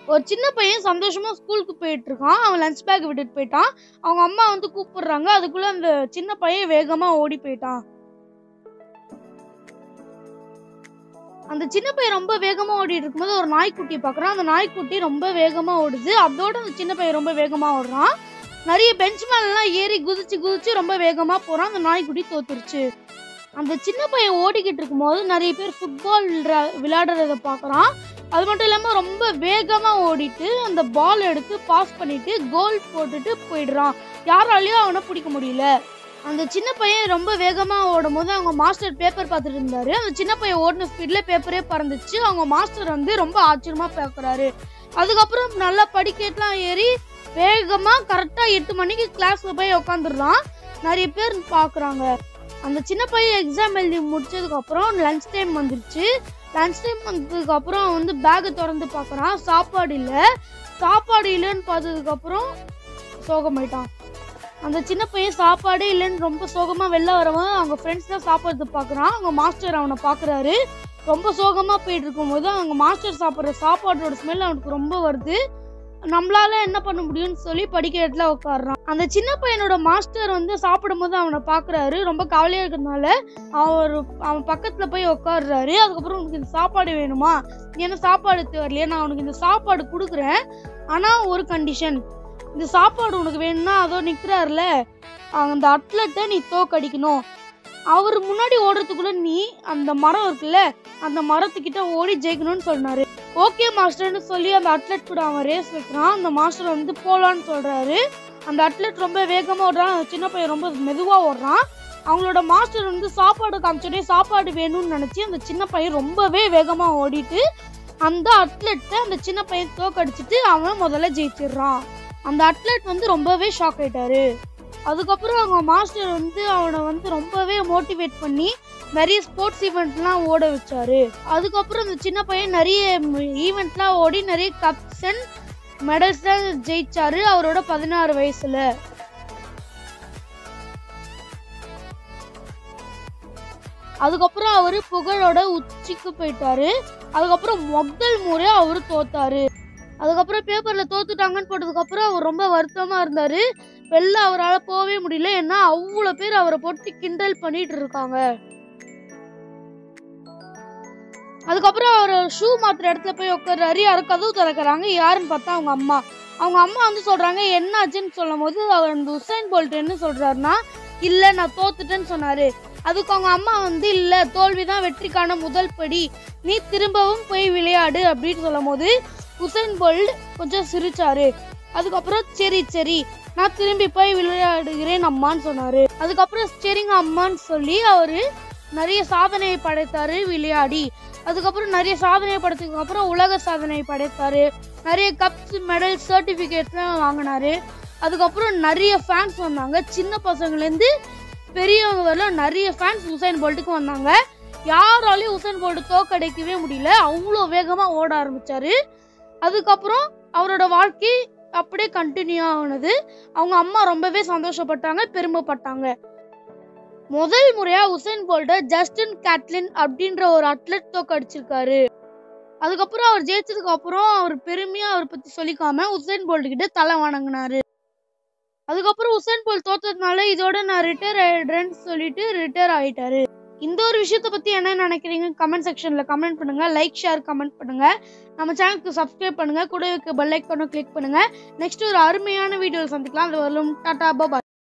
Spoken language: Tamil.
ஒரு சின்ன பையன் சந்தோஷமா ஸ்கூலுக்கு போயிட்டு இருக்கான் அவன் லஞ்ச் பேக் விட்டுட்டு போயிட்டான் அவங்க அம்மா வந்து கூப்பிடுறாங்க அதுக்குள்ள அந்த சின்ன பையன் வேகமா ஓடி போயிட்டான் அந்த சின்ன பையன் ரொம்ப வேகமா ஓடிட்டு இருக்கும்போது ஒரு நாய்க்குட்டியை பார்க்கறான் அந்த நாய்க்குட்டி ரொம்ப வேகமா ஓடுது அதோட அந்த சின்ன பையன் ரொம்ப வேகமா ஓடுறான் நிறைய பெஞ்ச் மேலாம் ஏறி குதிச்சு குதிச்சு ரொம்ப வேகமா போறான் அந்த நாய்க்குட்டி தோத்துருச்சு அந்த சின்ன பையன் ஓடிக்கிட்டு இருக்கும்போது நிறைய பேர் ஃபுட்பால் விளையாடுறத பார்க்கறான் அது மட்டும் இல்லாம ரொம்ப வேகமா ஓடிட்டு அந்த பால் எடுத்து பாஸ் பண்ணிட்டு கோல் போட்டுட்டு போயிடுறான் யாராலையும் அவனை பிடிக்க முடியல அந்த சின்ன பையன் ரொம்ப வேகமா ஓடும் போது அவங்க மாஸ்டர் பேப்பர் பார்த்துட்டு இருந்தாரு அந்த சின்ன பையன் ஓடின ஸ்பீட்ல பேப்பரே பறந்துச்சு அவங்க மாஸ்டர் வந்து ரொம்ப ஆச்சரியமா பார்க்கறாரு அதுக்கப்புறம் நல்லா படிக்கட்டுலாம் ஏறி வேகமா கரெக்டா எட்டு மணிக்கு கிளாஸ்ல போய் உட்காந்துடுறான் நிறைய பேர் பாக்குறாங்க அந்த சின்ன பையன் எக்ஸாம் எழுதி முடிச்சதுக்கு அப்புறம் லஞ்ச் டைம் வந்துருச்சு லஞ்ச் டைம் வந்ததுக்கு அப்புறம் அவன் வந்து பேக்கை திறந்து பார்க்கறான் சாப்பாடு இல்ல சாப்பாடு இல்லைன்னு பார்த்ததுக்கு அப்புறம் சோகமாயிட்டான் அந்த சின்ன பையன் சாப்பாடே இல்லைன்னு ரொம்ப சோகமா வெளில வரவன் அவங்க ஃப்ரெண்ட்ஸ் தான் சாப்பிட்றது பார்க்கறான் அவங்க மாஸ்டர் அவனை பார்க்கறாரு ரொம்ப சோகமா போயிட்டு இருக்கும்போது அவங்க மாஸ்டர் சாப்பிட்ற சாப்பாட்டோட ஸ்மெல் அவனுக்கு ரொம்ப வருது நம்மளால என்ன பண்ண முடியும்னு சொல்லி படிக்கிறதுல உட்காடுறான் அந்த சின்ன பையனோட மாஸ்டர் வந்து சாப்பிடும்போது அவனை பார்க்கறாரு ரொம்ப கவலையா இருக்கிறதுனால அவர் அவன் பக்கத்துல போய் உட்காடுறாரு அதுக்கப்புறம் உனக்கு இந்த சாப்பாடு வேணுமா நீ என்ன சாப்பாடு எடுத்து வரலையா நான் உனக்கு இந்த சாப்பாடு கொடுக்குறேன் ஆனா ஒரு கண்டிஷன் இந்த சாப்பாடு உனக்கு வேணும்னா அதோ நிக்கிறாருல அந்த அட்லெட்டை நீ தோக்கடிக்கணும் அவர் முன்னாடி ஓடுறதுக்குள்ள நீ அந்த மரம் இருக்குல்ல அந்த மரத்துக்கிட்ட ஓடி ஜெயிக்கணும்னு சொன்னாரு ஓகே மாஸ்டர்னு சொல்லி அந்த அட்லெட் கூட அவன் ரேஸ் வைக்கிறான் அந்த மாஸ்டர் வந்து போலான்னு சொல்றாரு அந்த அட்லெட் ரொம்ப வேகமா ஓடுறான் அந்த சின்ன பையன் ரொம்ப மெதுவா ஓடுறான் அவங்களோட மாஸ்டர் வந்து சாப்பாடு காமிச்சோடனே சாப்பாடு வேணும்னு நினைச்சு அந்த சின்ன பையன் ரொம்பவே வேகமா ஓடிட்டு அந்த அட்லெட்டை அந்த சின்ன பையன் தோக்கடிச்சிட்டு அவன் முதல்ல ஜெயிச்சிடுறான் அந்த அட்லெட் வந்து ரொம்பவே ஷாக் ஆயிட்டாரு அதுக்கப்புறம் அவங்க மாஸ்டர் வந்து அவனை வந்து ரொம்பவே மோட்டிவேட் பண்ணி நிறைய ஸ்போர்ட்ஸ் ஈவெண்ட்லாம் ஓட வச்சாரு அதுக்கப்புறம் அந்த சின்ன பையன் நிறைய ஈவெண்ட்லாம் ஓடி நிறைய கப்ஸ் அண்ட் மெடல்ஸ்லாம் ஜெயிச்சாரு அவரோட பதினாறு வயசுல அதுக்கப்புறம் அவரு புகழோட உச்சிக்கு போயிட்டாரு அதுக்கப்புறம் முதல் முறை அவரு தோத்தாரு அதுக்கப்புறம் பேப்பர்ல தோத்துட்டாங்கன்னு போட்டதுக்கு அப்புறம் அவர் ரொம்ப வருத்தமா இருந்தாரு வெளில அவரால் போகவே முடியல ஏன்னா அவ்வளோ பேர் அவரை போட்டு கிண்டல் பண்ணிட்டு இருக்காங்க அதுக்கப்புறம் அவர் ஷூ மாத்துற இடத்துல போய் உட்கார்றாரு யாரும் கதவு திறக்கறாங்க யாருன்னு பார்த்தா அவங்க அம்மா அவங்க அம்மா வந்து சொல்றாங்க என்னாச்சுன்னு சொல்லும் போது அவர் அந்த உசைன் போல்ட் என்ன சொல்றாருன்னா இல்ல நான் தோத்துட்டேன்னு சொன்னாரு அதுக்கு அவங்க அம்மா வந்து இல்ல தோல்விதான் வெற்றிக்கான முதல் படி நீ திரும்பவும் போய் விளையாடு அப்படின்னு சொல்லும் போது உசைன் போல்ட் கொஞ்சம் சிரிச்சாரு அதுக்கப்புறம் சரி சரி நான் திரும்பி போய் விளையாடுகிறேன் அம்மான்னு சொன்னாரு அதுக்கப்புறம் சரிங்க அம்மான்னு சொல்லி அவரு நிறைய சாதனையை படைத்தாரு விளையாடி அதுக்கப்புறம் நிறைய சாதனை படைச்சதுக்கு அப்புறம் உலக சாதனை படைத்தாரு நிறைய கப்ஸ் மெடல் சர்டிஃபிகேட்ஸ்லாம் வாங்கினாரு அதுக்கப்புறம் நிறைய ஃபேன்ஸ் வந்தாங்க சின்ன பசங்கள்லேருந்து பெரியவங்க வரலாம் நிறைய ஃபேன்ஸ் உசைன் போல்ட்டுக்கு வந்தாங்க யாராலையும் உசைன் போல்ட் தோக்கடைக்கவே முடியல அவ்வளோ வேகமாக ஓட ஆரம்பிச்சாரு அதுக்கப்புறம் அவரோட வாழ்க்கை அப்படியே கண்டினியூ ஆனது அவங்க அம்மா ரொம்பவே சந்தோஷப்பட்டாங்க பெருமைப்பட்டாங்க முதல் முறையா உசைன் போல்ட்ட ஜஸ்டின் கேட்லின் அப்படின்ற ஒரு அத்லெட் தோக்கடிச்சிருக்காரு அதுக்கப்புறம் அவர் ஜெயிச்சதுக்கு அப்புறம் அவர் பெருமையா அவர் பத்தி சொல்லிக்காம உசைன் போல்ட் கிட்ட தலை வணங்கினாரு அதுக்கப்புறம் உசைன் போல்ட் தோத்ததுனால இதோட நான் ரிட்டையர் ஆயிடுறேன்னு சொல்லிட்டு ரிட்டையர் ஆயிட்டாரு இந்த ஒரு விஷயத்தை பத்தி என்ன நினைக்கிறீங்க கமெண்ட் செக்ஷன்ல கமெண்ட் பண்ணுங்க லைக் ஷேர் கமெண்ட் பண்ணுங்க நம்ம சேனலுக்கு சப்ஸ்கிரைப் பண்ணுங்க கூட இருக்க பெல் ஐக்கானும் கிளிக் பண்ணுங்க நெக்ஸ்ட் ஒரு அருமையான வீடியோவில் சந்திக்கலாம் அது வரலும் டாடா பாய்